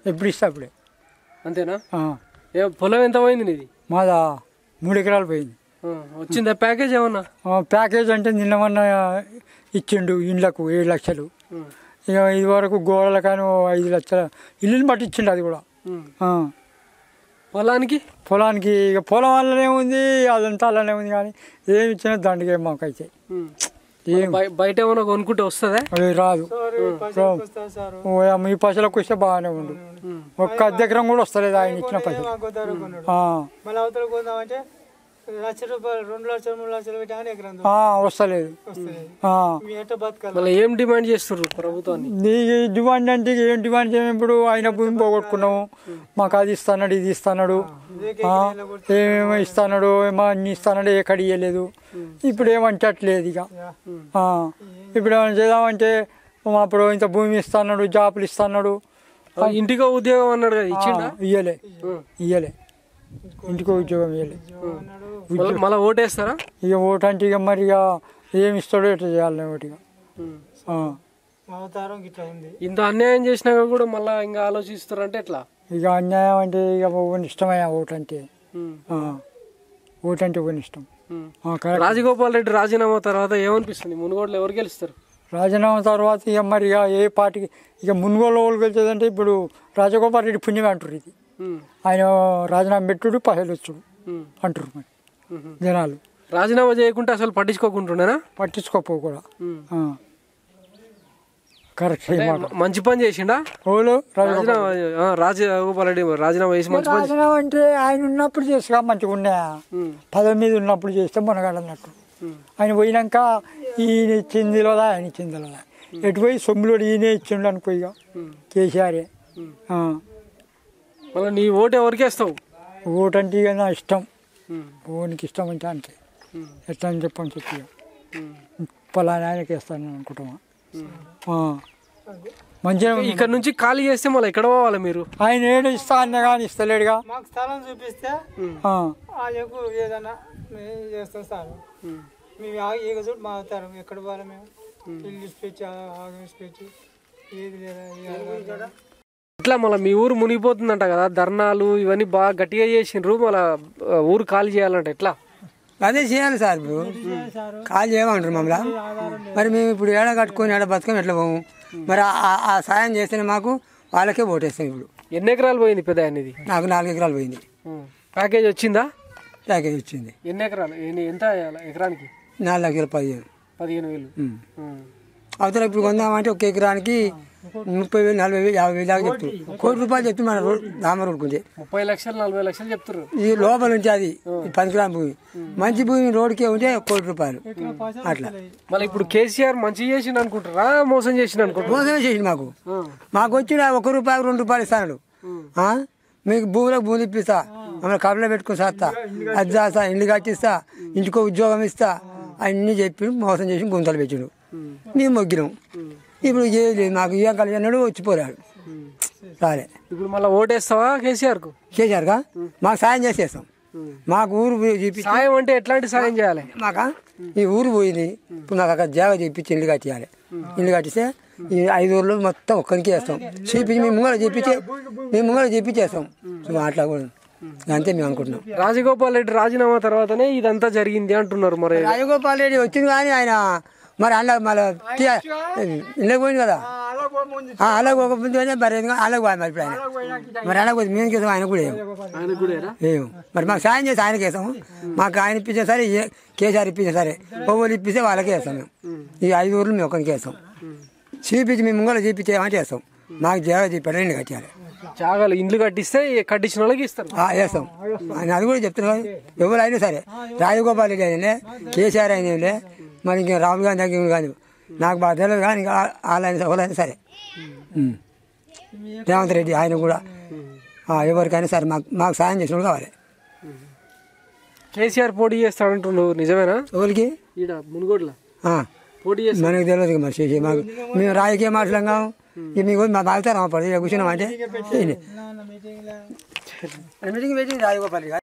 ఎప్పుడు ఇస్తే అప్పుడే అంతేనా ఆ. ఏ పొలం ఎంత పోయింది నీది మాదా మూడు ఎకరాలు పోయింది ఆ, వచ్చిందా ప్యాకేజ్ ఏమన్నా ఆ, ప్యాకేజ్ అంటే నిన్న మొన్న ఇచ్చిండు ఇండ్లకు ఏడు లక్షలు ఉమ్, ఇక ఇది వరకు గోడలకాను ఐదు లక్షల ఇల్లుని బట్టి ఇచ్చిండు అది కూడా ఉమ్. ఆ. పొలానికి పొలానికి ఇక పొలం వల్లనే ఉంది అదంతా అలానే ఉంది కానీ ఏమి ఇచ్చినా దండగే మాకైతే ఉమ్. ఏం బయ- బయట ఏమన్నా కొనుక్కుంటే వస్తుందా అది రాదు ఓ అమ్మ, ఈ పైసలకు వస్తే బాగానే ఉండు ఉమ్. ఒక్క అద్దెకరం కూడా వస్తలేదు ఆయన ఇచ్చిన పైసలు ఆ. మళ్ళీ అవతల కొందామంటే లక్ష రూపాయలు రెండు లక్షలు మూడు లక్షలు పెట్టామని ఎకరం ఆ, వస్తలేదు ఆ. మీ ఎట్ట బతకాలి మళ్ళీ ఏం డిమాండ్ చేస్తుర్రు ప్రభుత్వాన్ని నీకు డిమాండ్ అంటే ఇక ఏం డిమాండ్ చేయము ఇప్పుడు ఆయన భూమి పోగొట్టుకున్నాము మాకు అది ఇస్తాడు ఇది ఇస్తాడు ఏమేమో ఇస్తాడు ఏమో అన్ని ఇస్తాడు ఏ కడి ఇయ్యలేదు ఇప్పుడు ఏమంటట్లేదు ఇక ఆ. ఇప్పుడు ఏమైనా చేద్దామంటే మా అప్పుడు ఇంత భూమి ఇస్తాడు జాబులు ఇస్తాడు ఇంటికో ఉద్యోగం అన్నాడు కదా ఇచ్చిండా ఇయ్యలే ఉమ్. ఇయ్యలే ఇంటికో ఉద్యోగం ఇయ్యలే మళ్ళీ- మళ్ళీ ఓటేస్తారా ఇక ఓటు అంటే ఇక మరి ఇక ఏమి ఇస్తాడో ఎట్లా చేయాలి ఒకటి ఇక ఉమ్. ఆ. అవతారం ఇట్లా ఉంది ఇంత అన్యాయం చేసినాక కూడా మళ్ళీ ఇంకా ఆలోచిస్తారంటే ఎట్లా ఇక అన్యాయం అంటే ఇక ఒకని ఇష్టమయ్యా ఓటు అంటే ఉమ్. ఆ. ఓటు అంటే ఒకని ఇష్టం ఉమ్. ఆ, కరెక్ట్. రాజగోపాల్ రెడ్డి రాజీనామా తర్వాత ఏమనిపిస్తుంది మునుగోడులో ఎవరు గెలుస్తారు రాజీనామా తర్వాత ఇక మరి ఇక ఏ పార్టీకి ఇక మున్గోలు ఓళ్ళు గెలిచేదంటే ఇప్పుడు రాజగోపాల్ రెడ్డి పుణ్యం అంటారు ఇది ఉమ్. ఆయన రాజీనామా పెట్టుడు పహలు వచ్చుడు ఉమ్. అంటారు మరి ఉమ్. జనాలు రాజీనామా చేయకుంటే అసలు పట్టించుకోకుంటుండేనా పట్టించుకోపో కూడా ఉమ్. ఆ. కరెక్ట్ ఈ మాట మ- మంచి పని చేసిండా ఓళ్ళు రాజగోపాల్ రాజీనామా ఆ, రాజగోపాల్ రెడ్డి రాజీనామా చేసి మంచి పని రాజీనామా అంటే ఆయన ఉన్నప్పుడు చేసుగా మంచిగా ఉన్నాయా ఉమ్. పదవి మీద ఉన్నప్పుడు చేస్తే మునగాడన్నట్టు ఉమ్. ఆయన పోయినాక ఈయన ఇచ్చిందిలోదా ఆయన ఇచ్చిందిలోదా ఎటు పోయి సొమ్ములోడు ఈయనే ఇచ్చిండు అనుకో ఇక ఉమ్. కేసీఆరే ఉమ్. ఆ. మళ్ళీ నీ ఓటు ఎవరికి వేస్తావు ఓటు అంటే ఇక నా ఇష్టం ఉమ్. ఓనికి ఇష్టం అంటే అంతే ఉమ్. ఎట్లా అని చెప్పని చెప్పి ఇక. ఉమ్. పలానా ఆయనకి వేస్తాను అనుకుంటామా ఆ. మంచిగా ఉంది. ఇక్కడ నుంచి ఖాళీ చేస్తే మళ్ళీ ఎక్కడ పోవాలి మీరు ఆయన ఏడు ఇస్తా అన్న కానీ ఇస్తలేడుగా మాకు స్థలం చూపిస్తే ఆ. ఆయనకు ఏదన్నా మేము చేస్తాం సార్ ఉమ్. మేము ఆ- ఇక చూడు మా అవతారం ఎక్కడ పోవాలి మేము ఇల్లు స్పీచ్ ఆగం స్పీచ్ ఏది లేదా ఏ ఆధారం. ఇట్లా మళ్ళీ మీ ఊరు మునిగిపోతుందంట కదా ధర్నాలు ఇవన్నీ బాగా గట్టిగా చేసిండ్రు మళ్ళీ ఆ, ఊరు ఖాళీ చేయాలంట ఎట్లా అదే చేయాలి సార్ ఇప్పుడు కాల్ చేయమంటారు మమ్మల్ని మరి మేము ఇప్పుడు ఏడ కట్టుకొని ఏడ బతకం ఎట్లా పోము మరి ఆ- ఆ- ఆ సాయం చేస్తేనే మాకు వాళ్ళకే ఓటేస్తాం ఇప్పుడు ఎన్ని ఎకరాలు పోయింది పెద్ద అనేది నాకు నాలుగు ఎకరాలు పోయింది ప్యాకేజ్ వచ్చిందా ప్యాకేజ్ వచ్చింది ఎన్ని ఎకరాలు ఎన్ని ఎంత ఎకరానికి నాలుగు లక్షల పదిహేను పదిహేను వేలు ఉమ్. ఉమ్. అవతల ఇప్పుడు కొందామంటే ఒక ఎకరానికి ముప్పై వేలు నలభై వేలు యాభై వేలు దాకా చెప్తారు కోటి రూపాయలు చెప్తే మన రోడ్ దామర ఉడుకుంది ముప్పై లక్షలు నలభై లక్షలు చెప్తారు ఈ లోపల నుంచి అది ఈ పనికిరాని భూమి మంచి భూమి రోడ్కే ఉంటే కోటి రూపాయలు అట్లా మళ్ళీ ఇప్పుడు కేసీఆర్ మంచి చేసిండు అనుకుంటారా మోసం చేసిండు అనుకుంటారా మోసమే చేసింది మాకు మాకు వచ్చిన ఒక రూపాయి రెండు రూపాయలు ఇస్తాడు ఆ? మీకు భూమిలో భూమి ఇప్పిస్తా మమ్మల్ని కబలో పెట్టుకుని చేస్తా అది చేస్తా ఇల్లు కట్టిస్తా ఇంటికో ఉద్యోగం ఇస్తా అన్ని చెప్పి మోసం చేసి గుంతలు పెట్టిండు మేము మొగ్గినాం ఇప్పుడు ఏది లేదు మాకు ఏం కలిసి అన్నాడు వచ్చిపోరాడు సరే ఇప్పుడు మళ్ళీ ఓటేస్తావా కేసీఆర్ కు చేశారుగా మాకు సాయం చేసేస్తాం మాకు ఊరు పోయి చూపించి సాయం అంటే ఎట్లాంటి సాయం చేయాలి మాకా ఈ ఊరు పోయింది ఇప్పుడు మాకు అక్కడ జాగా చెప్పించి ఇల్లు కట్టియాలి ఇల్లు కట్టిస్తే ఈ ఐదు ఊర్లో మొత్తం ఒక్కరికి వేస్తాం చూపించి మేము ముంగడ చెప్పించి మేము ముంగడ చెప్పించేస్తాం సో అట్లా కూడా అంతే మేము అనుకుంటున్నాం రాజగోపాల్ రెడ్డి రాజీనామా తర్వాతనే ఇదంతా జరిగింది అంటున్నారు మరి రాజగోపాల్ రెడ్డి వచ్చింది కానీ ఆయన మరి అలా మళ్ళీ ఇళ్ళకి పోయింది కదా ఆ, అలా పోకపోతే మరి ఎందుకు అలాగ పోయి మరి ఇప్పుడు ఆయన మరి అలాగ పోతే మేము కేసాం ఆయన కూడా వేయం. ఆయన కూడా వేయం మరి మాకు సాయం చేసి ఆయనకి వేసాము మాకు ఆయన ఇప్పించే సరే ఏ- కేసీఆర్ ఇప్పించే సరే ఒవ్వరు ఇప్పిస్తే వాళ్ళకే వేస్తాం మేము ఈ ఐదు ఊర్లు మేము ఒక్కరికి వేస్తాం చూపించి మేము ముంగల చూపించేమంటే వేస్తాం మాకు జాగా చెప్పాడు ఇంటి కట్టాలి జాగాలు ఇండ్లు కట్టిస్తే కట్టించిన వాళ్ళకి ఇస్తారు ఆ, వేస్తాం ఆయన అది కూడా చెప్తున్నారు ఎవరు అయినా సరే రాజగోపాల్ రెడ్డి అయినా కేసీఆర్ అయినా మరి ఇంకా రాహుల్ గాంధీ దగ్గర కానీ నాకు బాగా తెలియదు కానీ ఇంకా వాళ్ళైనా ఎవరైనా సరే ఉం. రేవంత్ రెడ్డి ఆయన కూడా ఆ, ఎవరికైనా సరే మాకు మాకు సాయం చేసినప్పుడు కావాలి కేసీఆర్ పోటీ చేస్తాడంటున్నావు నిజమేనా ఎవరికి ఈడ మునుగోడ్ల ఆ, పోటీ చేస్తా మనకు తెలియదు ఇక మరి చేసి మాకు మేము రాజకీయ మాటలం కాము ఇక మీకు మా బాగుతారా పడి కూర్చున్నామంటే మీటింగ్ మీటింగ్ పెట్టి రాజగోపాల్ రెడ్డి